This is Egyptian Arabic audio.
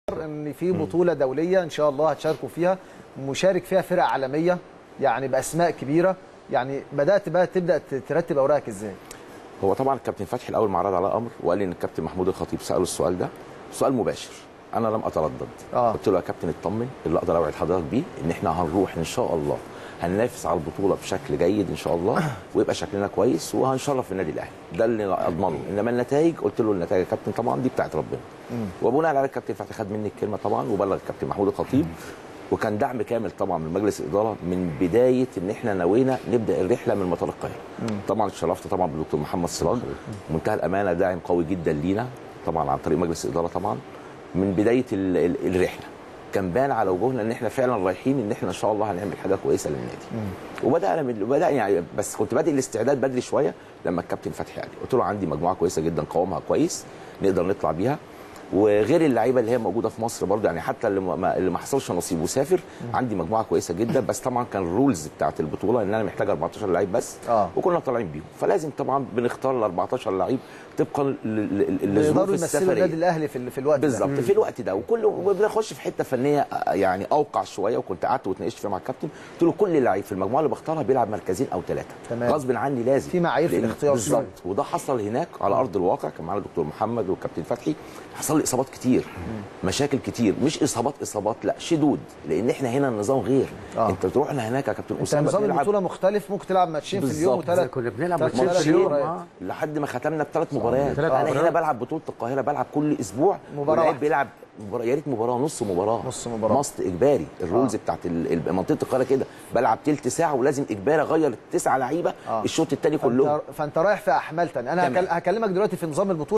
ان في بطوله دوليه ان شاء الله هتشاركوا فيها مشارك فيها فرق عالميه يعني باسماء كبيره يعني بدات بقى تبدا ترتب اوراقك ازاي هو طبعا الكابتن فتحي الاول ما عرض على امر وقال لي ان الكابتن محمود الخطيب ساله السؤال ده سؤال مباشر انا لم اتردد آه. قلت له يا كابتن اطمن اللي اقدر اوعد حضرتك بيه ان احنا هنروح ان شاء الله هننافس على البطوله بشكل جيد ان شاء الله ويبقى شكلنا كويس وهنشرف النادي الاهلي ده اللي اضمنه انما النتائج قلت له النتائج يا كابتن طبعا دي بتاعت ربنا وبناء على الكابتن فتحي خد مني الكلمه طبعا وبلغ الكابتن محمود الخطيب وكان دعم كامل طبعا من مجلس الاداره من بدايه ان احنا نوينا نبدا الرحله من مطار القاهره طبعا اتشرفت طبعا بالدكتور محمد سراج منتهى الامانه داعم قوي جدا لينا طبعا عن طريق مجلس الاداره طبعا من بدايه ال- ال- الرحله كان بان على وجوهنا ان احنا فعلا رايحين ان احنا ان شاء الله هنعمل حاجه كويسه للنادي وبدانا من بدا يعني بس كنت بادئ الاستعداد بدري شويه لما الكابتن فتحي قال لي قلت له عندي مجموعه كويسه جدا قوامها كويس نقدر نطلع بيها وغير اللعيبه اللي هي موجوده في مصر برضه يعني حتى اللي ما, اللي ما حصلش نصيب وسافر عندي مجموعه كويسه جدا بس طبعا كان الرولز بتاعت البطوله ان انا محتاج 14 لعيب بس آه. وكنا طالعين بيهم فلازم طبعا بنختار ال 14 لعيب طبقا ل- ل- ل- لظروف يقدروا يمثلوا السفريه النادي الاهلي في ال- في الوقت ده بالظبط في الوقت ده وكل وبنخش في حته فنيه آه، يعني اوقع شويه وكنت قعدت واتناقشت فيها مع الكابتن قلت له كل لعيب في المجموعه اللي بختارها بيلعب مركزين او ثلاثه تمام. غصب عني لازم في معايير في لأن- الاختيار بالظبط وده حصل هناك على ارض الواقع كان معانا الدكتور محمد والكابتن فتحي حصل لي اصابات كتير مشاكل كتير مش اصابات اصابات لا شدود لان احنا هنا النظام غير آه. انت بتروح هناك يا كابتن انت اسامه نظام بنلعب البطوله مختلف ممكن تلعب ماتشين في اليوم بالظبط. وثلاث كنا بنلعب ثلاث ماتشين في مباريات. اليوم مباريات. آه. لحد ما ختمنا بثلاث مباريات ثلاث انا مباريات. هنا بلعب بطوله القاهره بلعب كل اسبوع مباراة واللعيب واحدة. بيلعب مباراه يا ريت مباراه نص مباراه نص مباراة. ماست اجباري الرولز بتاعت ال- ال- منطقه القاهره كده بلعب تلت ساعه ولازم اجباري اغير التسعه لعيبه آه. الشوط الثاني كلهم فانت, فانت رايح في احمال تانية انا تمام. هكل- هكلمك دلوقتي في نظام البطوله